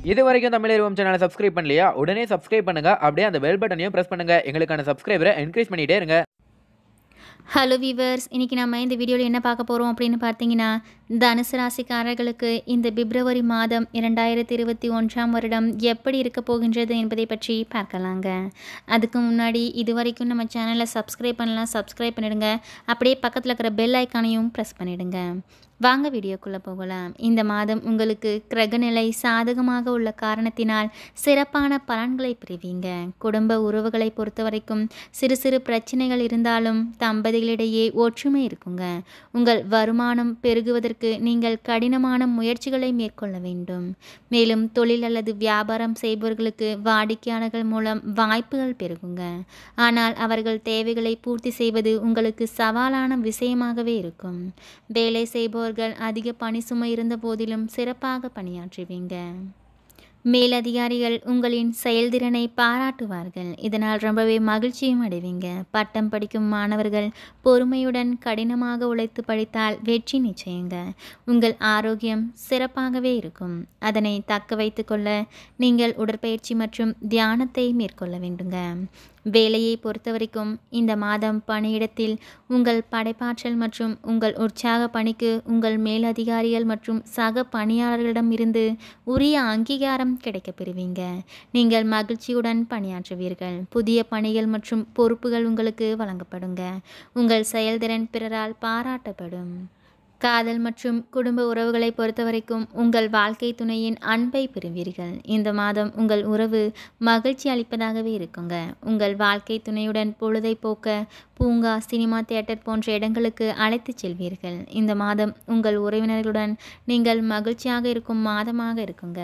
இது வரைக்கும் தமிழ் சேனலை சப்ஸ்கிரைப் பண்ணலையா உடனே சப்ஸ்கிரைப் பண்ணுங்க அப்படியே அந்த பெல் பட்டனையும் பிரஸ் பண்ணுங்க எங்களுக்கான சப்ஸ்கிரைபரை என்கரேஜ் பண்ணிட்டே இருங்க ஹலோ வீவர்ஸ் இன்றைக்கி நம்ம இந்த வீடியோவில் என்ன பார்க்க போகிறோம் அப்படின்னு பார்த்தீங்கன்னா தனுசு ராசிக்காரர்களுக்கு இந்த பிப்ரவரி மாதம் இரண்டாயிரத்தி இருபத்தி ஒன்றாம் வருடம் எப்படி இருக்க போகின்றது என்பதை பற்றி பார்க்கலாங்க அதுக்கு முன்னாடி இது வரைக்கும் நம்ம சேனலை சப்ஸ்கிரைப் பண்ணலாம் சப்ஸ்கிரைப் பண்ணிடுங்க அப்படியே பக்கத்தில் இருக்கிற பெல் ஐக்கானையும் ப்ரெஸ் பண்ணிடுங்க வாங்க வீடியோக்குள்ளே போகலாம் இந்த மாதம் உங்களுக்கு கிரகநிலை சாதகமாக உள்ள காரணத்தினால் சிறப்பான பலன்களை பெறுவீங்க குடும்ப உறவுகளை பொறுத்த வரைக்கும் சிறு சிறு பிரச்சனைகள் இருந்தாலும் தம்பதிகளிடையே ஒற்றுமை இருக்குங்க உங்கள் வருமானம் பெருகுவதற்கு நீங்கள் கடினமான முயற்சிகளை மேற்கொள்ள வேண்டும் மேலும் தொழில் அல்லது வியாபாரம் செய்பவர்களுக்கு வாடிக்கையாளர்கள் மூலம் வாய்ப்புகள் பெருகுங்க ஆனால் அவர்கள் தேவைகளை பூர்த்தி செய்வது உங்களுக்கு சவாலான விஷயமாகவே இருக்கும் வேலை செய்பவர்கள் அதிக பணி சுமை இருந்த போதிலும் சிறப்பாக பணியாற்றுவீங்க மேலதிகாரிகள் உங்களின் செயல்திறனை பாராட்டுவார்கள் இதனால் ரொம்பவே மகிழ்ச்சியும் அடைவீங்க பட்டம் படிக்கும் மாணவர்கள் பொறுமையுடன் கடினமாக உழைத்து படித்தால் வெற்றி நிச்சயங்க உங்கள் ஆரோக்கியம் சிறப்பாகவே இருக்கும் அதனை தக்க வைத்து கொள்ள நீங்கள் உடற்பயிற்சி மற்றும் தியானத்தை மேற்கொள்ள வேண்டுங்க வேலையை பொறுத்தவரைக்கும் இந்த மாதம் பணியிடத்தில் உங்கள் படைப்பாற்றல் மற்றும் உங்கள் உற்சாக பணிக்கு உங்கள் மேலதிகாரிகள் மற்றும் சக பணியாளர்களிடம் இருந்து உரிய அங்கீகாரம் கிடைக்கப் பெறுவீங்க நீங்கள் மகிழ்ச்சியுடன் பணியாற்றுவீர்கள் புதிய பணிகள் மற்றும் பொறுப்புகள் உங்களுக்கு வழங்கப்படுங்க உங்கள் செயல்திறன் பிறரால் பாராட்டப்படும் காதல் மற்றும் குடும்ப உறவுகளை பொறுத்தவரைக்கும் உங்கள் வாழ்க்கை துணையின் அன்பை பெறுவீர்கள் இந்த மாதம் உங்கள் உறவு மகிழ்ச்சி அளிப்பதாகவே இருக்குங்க உங்கள் வாழ்க்கை துணையுடன் பொழுதை போக்க பூங்கா சினிமா தியேட்டர் போன்ற இடங்களுக்கு அழைத்துச் செல்வீர்கள் இந்த மாதம் உங்கள் உறவினர்களுடன் நீங்கள் மகிழ்ச்சியாக இருக்கும் மாதமாக இருக்குங்க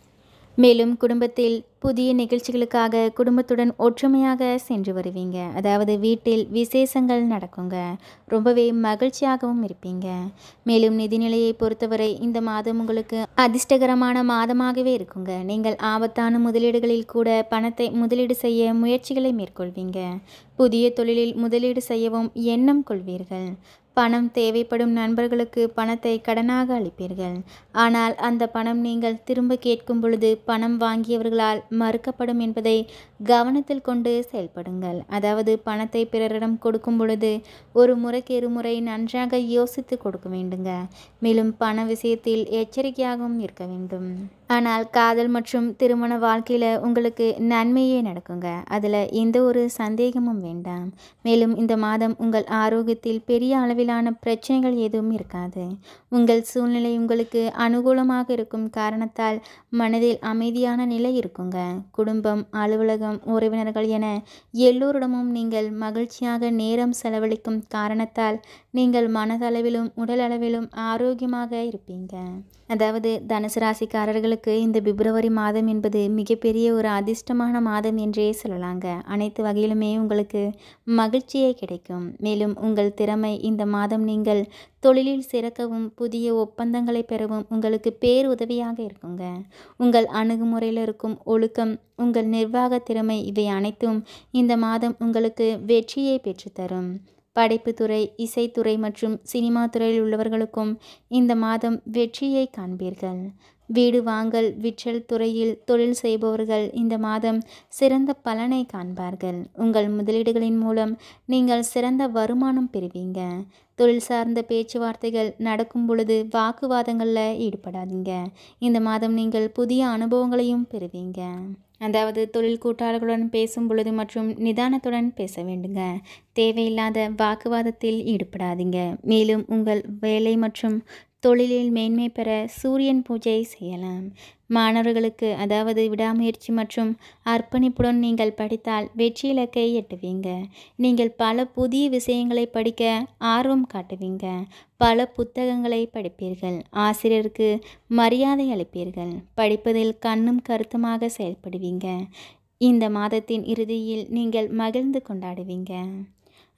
மேலும் குடும்பத்தில் புதிய நிகழ்ச்சிகளுக்காக குடும்பத்துடன் ஒற்றுமையாக சென்று வருவீங்க அதாவது வீட்டில் விசேஷங்கள் நடக்குங்க ரொம்பவே மகிழ்ச்சியாகவும் இருப்பீங்க மேலும் நிதிநிலையை பொறுத்தவரை இந்த மாதம் உங்களுக்கு அதிர்ஷ்டகரமான மாதமாகவே இருக்குங்க நீங்கள் ஆபத்தான முதலீடுகளில் கூட பணத்தை முதலீடு செய்ய முயற்சிகளை மேற்கொள்வீங்க புதிய தொழிலில் முதலீடு செய்யவும் எண்ணம் கொள்வீர்கள் பணம் தேவைப்படும் நண்பர்களுக்கு பணத்தை கடனாக அளிப்பீர்கள் ஆனால் அந்த பணம் நீங்கள் திரும்ப கேட்கும் பொழுது பணம் வாங்கியவர்களால் மறுக்கப்படும் என்பதை கவனத்தில் கொண்டு செயல்படுங்கள் அதாவது பணத்தை பிறரிடம் கொடுக்கும் பொழுது ஒரு முறைக்கு இருமுறை நன்றாக யோசித்து கொடுக்க வேண்டுங்க மேலும் பண விஷயத்தில் எச்சரிக்கையாகவும் இருக்க வேண்டும் ஆனால் காதல் மற்றும் திருமண வாழ்க்கையில் உங்களுக்கு நன்மையே நடக்குங்க அதில் எந்த ஒரு சந்தேகமும் வேண்டாம் மேலும் இந்த மாதம் உங்கள் ஆரோக்கியத்தில் பெரிய அளவிலான பிரச்சனைகள் எதுவும் இருக்காது உங்கள் சூழ்நிலை உங்களுக்கு அனுகூலமாக இருக்கும் காரணத்தால் மனதில் அமைதியான நிலை இருக்குங்க குடும்பம் அலுவலகம் உறவினர்கள் என எல்லோரிடமும் நீங்கள் மகிழ்ச்சியாக நேரம் செலவழிக்கும் காரணத்தால் நீங்கள் மனதளவிலும் உடல் அளவிலும் ஆரோக்கியமாக இருப்பீங்க அதாவது தனுசு ராசிக்காரர்களுக்கு இந்த பிப்ரவரி மாதம் என்பது மிகப்பெரிய ஒரு அதிர்ஷ்டமான மாதம் என்றே சொல்லலாங்க அனைத்து வகையிலுமே உங்களுக்கு மகிழ்ச்சியே கிடைக்கும் மேலும் உங்கள் திறமை இந்த மாதம் நீங்கள் தொழிலில் சிறக்கவும் புதிய ஒப்பந்தங்களை பெறவும் உங்களுக்கு பேருதவியாக இருக்குங்க உங்கள் அணுகுமுறையில் இருக்கும் ஒழுக்கம் உங்கள் நிர்வாக திறமை இவை அனைத்தும் இந்த மாதம் உங்களுக்கு வெற்றியை பெற்றுத்தரும் படைப்புத்துறை இசைத்துறை மற்றும் சினிமா துறையில் உள்ளவர்களுக்கும் இந்த மாதம் வெற்றியை காண்பீர்கள் வீடு வாங்கல் விற்றல் துறையில் தொழில் செய்பவர்கள் இந்த மாதம் சிறந்த பலனை காண்பார்கள் உங்கள் முதலீடுகளின் மூலம் நீங்கள் சிறந்த வருமானம் பெறுவீங்க தொழில் சார்ந்த பேச்சுவார்த்தைகள் நடக்கும் பொழுது வாக்குவாதங்களில் ஈடுபடாதீங்க இந்த மாதம் நீங்கள் புதிய அனுபவங்களையும் பெறுவீங்க அதாவது தொழில் கூட்டாளர்களுடன் பேசும் பொழுது மற்றும் நிதானத்துடன் பேச வேண்டுங்க தேவையில்லாத வாக்குவாதத்தில் ஈடுபடாதீங்க மேலும் உங்கள் வேலை மற்றும் தொழிலில் மேன்மை பெற சூரியன் பூஜை செய்யலாம் மாணவர்களுக்கு அதாவது விடாமுயற்சி மற்றும் அர்ப்பணிப்புடன் நீங்கள் படித்தால் வெற்றி இலக்கை எட்டுவீங்க நீங்கள் பல புதிய விஷயங்களை படிக்க ஆர்வம் காட்டுவீங்க பல புத்தகங்களை படிப்பீர்கள் ஆசிரியருக்கு மரியாதை அளிப்பீர்கள் படிப்பதில் கண்ணும் கருத்துமாக செயல்படுவீங்க இந்த மாதத்தின் இறுதியில் நீங்கள் மகிழ்ந்து கொண்டாடுவீங்க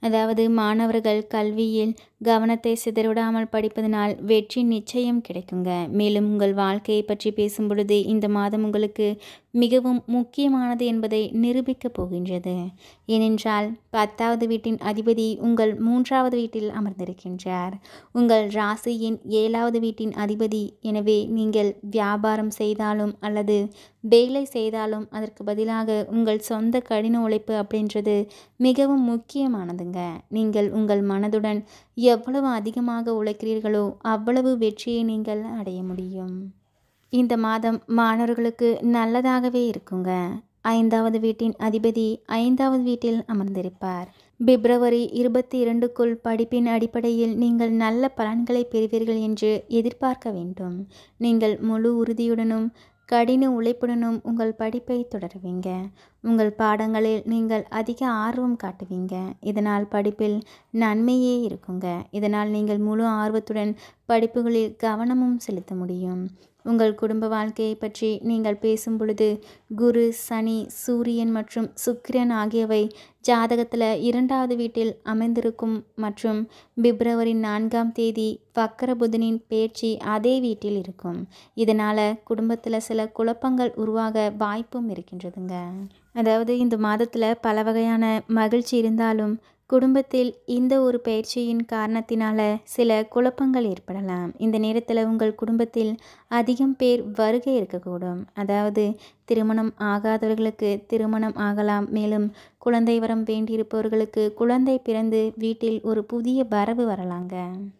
அதாவது மாணவர்கள் கல்வியில் கவனத்தை சிதறவிடாமல் படிப்பதனால் வெற்றி நிச்சயம் கிடைக்குங்க மேலும் உங்கள் வாழ்க்கையை பற்றி பேசும் பொழுது இந்த மாதம் உங்களுக்கு மிகவும் முக்கியமானது என்பதை நிரூபிக்கப் போகின்றது ஏனென்றால் பத்தாவது வீட்டின் அதிபதி உங்கள் மூன்றாவது வீட்டில் அமர்ந்திருக்கின்றார் உங்கள் ராசியின் ஏழாவது வீட்டின் அதிபதி எனவே நீங்கள் வியாபாரம் செய்தாலும் அல்லது வேலை செய்தாலும் அதற்கு பதிலாக உங்கள் சொந்த கடின உழைப்பு அப்படின்றது மிகவும் முக்கியமானதுங்க நீங்கள் உங்கள் மனதுடன் எவ்வளவு அதிகமாக உழைக்கிறீர்களோ அவ்வளவு வெற்றியை நீங்கள் அடைய முடியும் இந்த மாதம் மாணவர்களுக்கு நல்லதாகவே இருக்குங்க ஐந்தாவது வீட்டின் அதிபதி ஐந்தாவது வீட்டில் அமர்ந்திருப்பார் பிப்ரவரி இருபத்தி இரண்டுக்குள் படிப்பின் அடிப்படையில் நீங்கள் நல்ல பலன்களை பெறுவீர்கள் என்று எதிர்பார்க்க வேண்டும் நீங்கள் முழு உறுதியுடனும் கடின உழைப்புடனும் உங்கள் படிப்பை தொடருவீங்க உங்கள் பாடங்களில் நீங்கள் அதிக ஆர்வம் காட்டுவீங்க இதனால் படிப்பில் நன்மையே இருக்குங்க இதனால் நீங்கள் முழு ஆர்வத்துடன் படிப்புகளில் கவனமும் செலுத்த முடியும் உங்கள் குடும்ப வாழ்க்கையை பற்றி நீங்கள் பேசும் பொழுது குரு சனி சூரியன் மற்றும் சுக்கிரன் ஆகியவை ஜாதகத்தில் இரண்டாவது வீட்டில் அமைந்திருக்கும் மற்றும் பிப்ரவரி நான்காம் தேதி வக்கர புதனின் பேச்சு அதே வீட்டில் இருக்கும் இதனால் குடும்பத்தில் சில குழப்பங்கள் உருவாக வாய்ப்பும் இருக்கின்றதுங்க அதாவது இந்த மாதத்தில் பல வகையான மகிழ்ச்சி இருந்தாலும் குடும்பத்தில் இந்த ஒரு பயிற்சியின் காரணத்தினால சில குழப்பங்கள் ஏற்படலாம் இந்த நேரத்தில் உங்கள் குடும்பத்தில் அதிகம் பேர் வருகை இருக்கக்கூடும் அதாவது திருமணம் ஆகாதவர்களுக்கு திருமணம் ஆகலாம் மேலும் குழந்தை வரம் வேண்டியிருப்பவர்களுக்கு குழந்தை பிறந்து வீட்டில் ஒரு புதிய வரவு வரலாங்க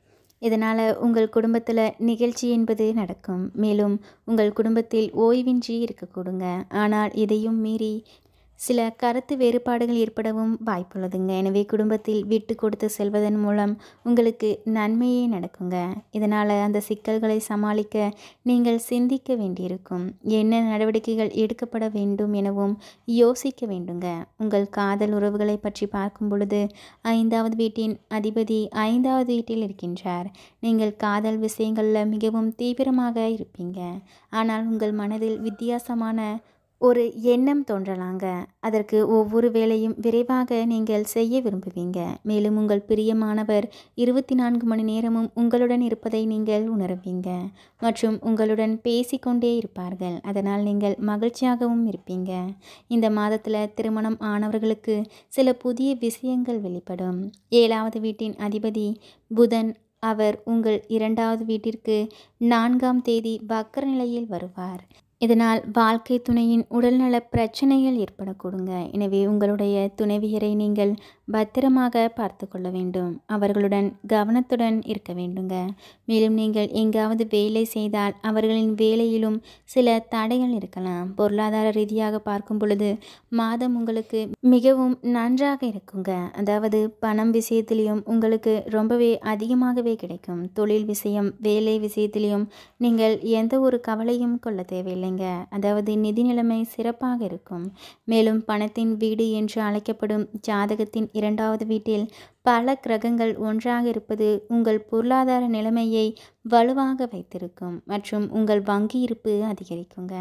இதனால் உங்கள் குடும்பத்தில் நிகழ்ச்சி என்பது நடக்கும் மேலும் உங்கள் குடும்பத்தில் ஓய்வின்றி இருக்கக்கூடுங்க ஆனால் இதையும் மீறி சில கருத்து வேறுபாடுகள் ஏற்படவும் வாய்ப்புள்ளதுங்க எனவே குடும்பத்தில் விட்டு கொடுத்து செல்வதன் மூலம் உங்களுக்கு நன்மையே நடக்குங்க இதனால் அந்த சிக்கல்களை சமாளிக்க நீங்கள் சிந்திக்க வேண்டியிருக்கும் என்ன நடவடிக்கைகள் எடுக்கப்பட வேண்டும் எனவும் யோசிக்க வேண்டுங்க உங்கள் காதல் உறவுகளை பற்றி பார்க்கும் பொழுது ஐந்தாவது வீட்டின் அதிபதி ஐந்தாவது வீட்டில் இருக்கின்றார் நீங்கள் காதல் விஷயங்களில் மிகவும் தீவிரமாக இருப்பீங்க ஆனால் உங்கள் மனதில் வித்தியாசமான ஒரு எண்ணம் தோன்றலாங்க அதற்கு ஒவ்வொரு வேலையும் விரைவாக நீங்கள் செய்ய விரும்புவீங்க மேலும் உங்கள் பிரியமானவர் இருபத்தி நான்கு மணி நேரமும் உங்களுடன் இருப்பதை நீங்கள் உணருவீங்க மற்றும் உங்களுடன் பேசிக்கொண்டே இருப்பார்கள் அதனால் நீங்கள் மகிழ்ச்சியாகவும் இருப்பீங்க இந்த மாதத்தில் திருமணம் ஆனவர்களுக்கு சில புதிய விஷயங்கள் வெளிப்படும் ஏழாவது வீட்டின் அதிபதி புதன் அவர் உங்கள் இரண்டாவது வீட்டிற்கு நான்காம் தேதி வக்கர நிலையில் வருவார் இதனால் வாழ்க்கை துணையின் உடல்நல பிரச்சனைகள் ஏற்படக்கூடுங்க எனவே உங்களுடைய துணைவியரை நீங்கள் பத்திரமாக பார்த்து கொள்ள வேண்டும் அவர்களுடன் கவனத்துடன் இருக்க வேண்டுங்க மேலும் நீங்கள் எங்காவது வேலை செய்தால் அவர்களின் வேலையிலும் சில தடைகள் இருக்கலாம் பொருளாதார ரீதியாக பார்க்கும் பொழுது மாதம் உங்களுக்கு மிகவும் நன்றாக இருக்குங்க அதாவது பணம் விஷயத்திலையும் உங்களுக்கு ரொம்பவே அதிகமாகவே கிடைக்கும் தொழில் விஷயம் வேலை விஷயத்திலையும் நீங்கள் எந்த ஒரு கவலையும் கொள்ள தேவையில்லைங்க அதாவது நிதி நிலைமை சிறப்பாக இருக்கும் மேலும் பணத்தின் வீடு என்று அழைக்கப்படும் ஜாதகத்தின் இரண்டாவது வீட்டில் பல கிரகங்கள் ஒன்றாக இருப்பது உங்கள் பொருளாதார நிலைமையை வலுவாக வைத்திருக்கும் மற்றும் உங்கள் வங்கி இருப்பு அதிகரிக்குங்க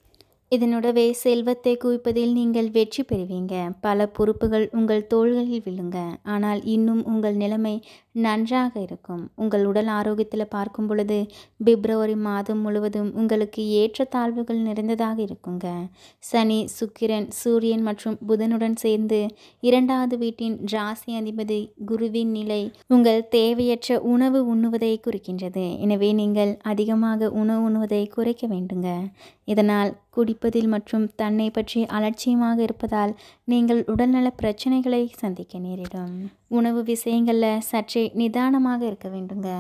இதனுடவே செல்வத்தை குவிப்பதில் நீங்கள் வெற்றி பெறுவீங்க பல பொறுப்புகள் உங்கள் தோள்களில் விழுங்க ஆனால் இன்னும் உங்கள் நிலைமை நன்றாக இருக்கும் உங்கள் உடல் ஆரோக்கியத்தில் பார்க்கும் பொழுது பிப்ரவரி மாதம் முழுவதும் உங்களுக்கு ஏற்றத்தாழ்வுகள் நிறைந்ததாக இருக்குங்க சனி சுக்கிரன் சூரியன் மற்றும் புதனுடன் சேர்ந்து இரண்டாவது வீட்டின் ராசி அதிபதி குருவின் நிலை உங்கள் தேவையற்ற உணவு உண்ணுவதை குறிக்கின்றது எனவே நீங்கள் அதிகமாக உணவு உண்ணுவதை குறைக்க வேண்டுங்க இதனால் குடிப்பதில் மற்றும் தன்னை பற்றி அலட்சியமாக இருப்பதால் நீங்கள் உடல்நல பிரச்சனைகளை சந்திக்க நேரிடும் உணவு விஷயங்களில் சற்றே நிதானமாக இருக்க வேண்டுங்க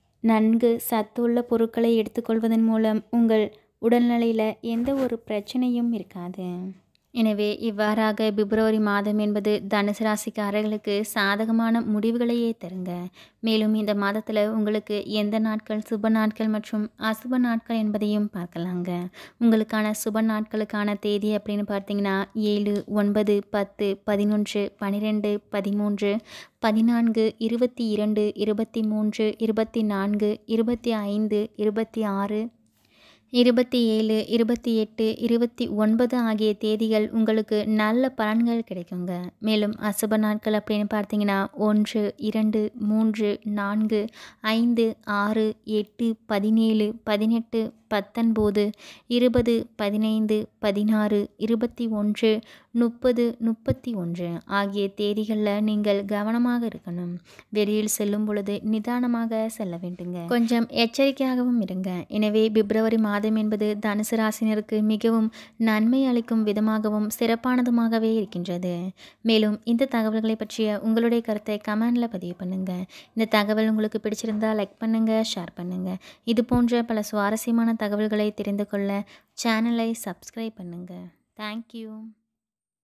நன்கு சத்துள்ள பொருட்களை எடுத்துக்கொள்வதன் மூலம் உங்கள் உடல்நிலையில் எந்த ஒரு பிரச்சனையும் இருக்காது எனவே இவ்வாறாக பிப்ரவரி மாதம் என்பது தனுசு ராசிக்காரர்களுக்கு சாதகமான முடிவுகளையே தருங்க மேலும் இந்த மாதத்தில் உங்களுக்கு எந்த நாட்கள் சுப நாட்கள் மற்றும் அசுப நாட்கள் என்பதையும் பார்க்கலாங்க உங்களுக்கான சுப நாட்களுக்கான தேதி அப்படின்னு பார்த்தீங்கன்னா ஏழு ஒன்பது பத்து பதினொன்று பன்னிரெண்டு பதிமூன்று பதினான்கு இருபத்தி இரண்டு இருபத்தி மூன்று இருபத்தி நான்கு இருபத்தி ஐந்து இருபத்தி ஆறு இருபத்தி ஏழு இருபத்தி எட்டு இருபத்தி ஒன்பது ஆகிய தேதிகள் உங்களுக்கு நல்ல பலன்கள் கிடைக்குங்க மேலும் அசுப நாட்கள் அப்படின்னு பார்த்தீங்கன்னா ஒன்று இரண்டு மூன்று நான்கு ஐந்து ஆறு எட்டு பதினேழு பதினெட்டு பத்தொன்பது இருபது பதினைந்து பதினாறு இருபத்தி ஒன்று முப்பது முப்பத்தி ஒன்று ஆகிய தேதிகளில் நீங்கள் கவனமாக இருக்கணும் வெளியில் செல்லும் பொழுது நிதானமாக செல்ல வேண்டுங்க கொஞ்சம் எச்சரிக்கையாகவும் இருங்க எனவே பிப்ரவரி மாதம் என்பது தனுசு ராசினருக்கு மிகவும் நன்மை அளிக்கும் விதமாகவும் சிறப்பானதுமாகவே இருக்கின்றது மேலும் இந்த தகவல்களை பற்றிய உங்களுடைய கருத்தை கமெண்டில் பதிவு பண்ணுங்க இந்த தகவல் உங்களுக்கு பிடிச்சிருந்தா லைக் பண்ணுங்க ஷேர் பண்ணுங்க இது போன்ற பல சுவாரஸ்யமான தகவல்களை தெரிந்து கொள்ள சேனலை சப்ஸ்கிரைப் பண்ணுங்க தேங்க்யூ